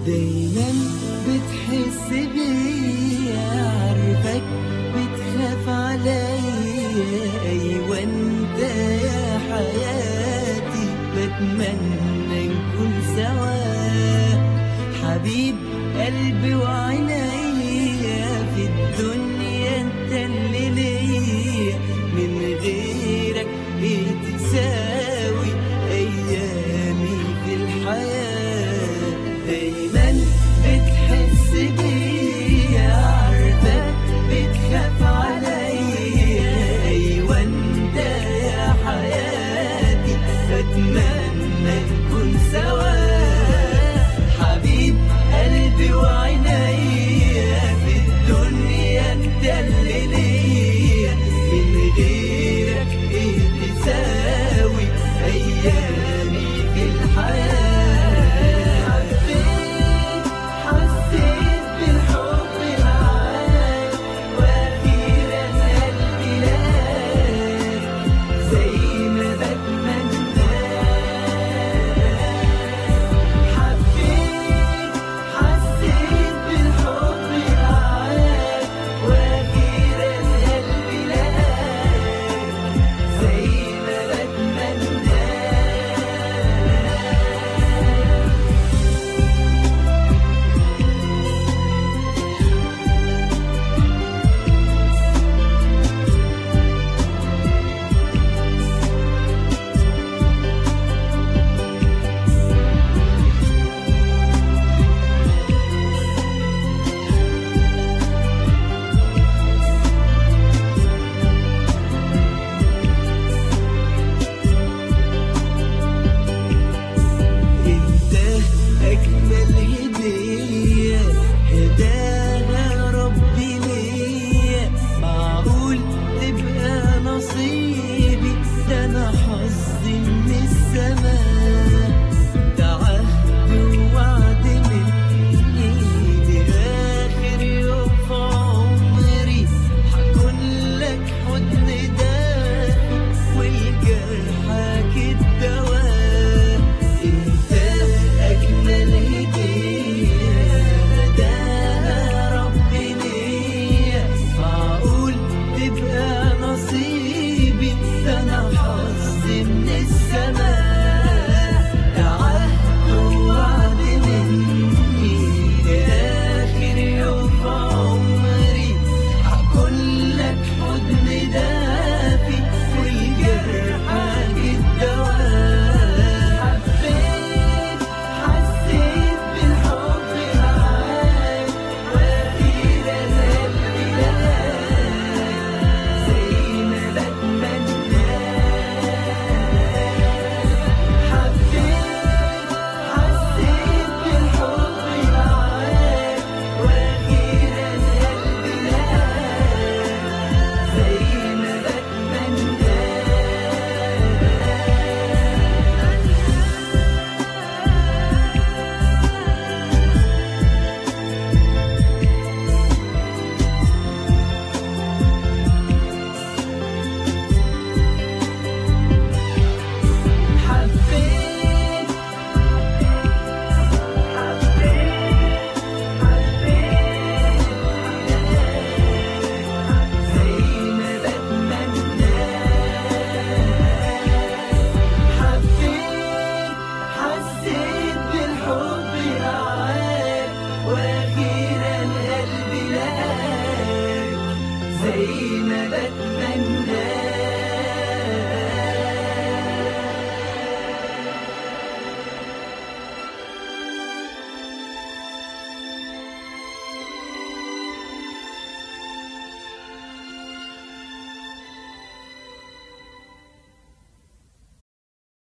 دايما بتحس بيا عارفك بتخاف عليا ايوه انت يا حياتي بتمنى نكون سوا حبيب قلبي وعينيا في الدنيا انت اللي ليا من غيرك ايه تساوي ايامي في الحياه دايما بتحس بيا عارفك بتخاف عليا ايوه انت يا حياتي بتمنى نكون سوا حبيب قلبي وعينيا في الدنيا انت اللي ليا من غيرك ايه تساوي ايامي في الحياه حبيت حسيت بالحب معاك واخيرا قلبي لاك زي ما بتمنى حبيت حسيت بالحب معاك واخيرا قلبي لاك زي ما بتمنى انت اجمل هديه هداها ربي ليا معقول تبقى نصيبي ده انا حظي من السماء ده عهد ووعد مني دي اخر يوم في عمري هكون لك حضن دافي والجرحك الدواء انت اجمل هديه هداها ربي ليا معقول تبقى نصيبي ده انا حظي من السماء ده عهد ووعد مني اخر يوم في عمري هكون لك حضن دافي والجرحك الدواء حبيت حسيت بالحب معاك واخيرا قلبي لاك زي ما بتمنى حبيت حسيت بالحب معاك واخيرا قلبي لاك زي ما بتمنى حبيت زي ما بتمنى حبيت حسيت بالحب معاك واخيرا قلبي لاك زي ما بتمنى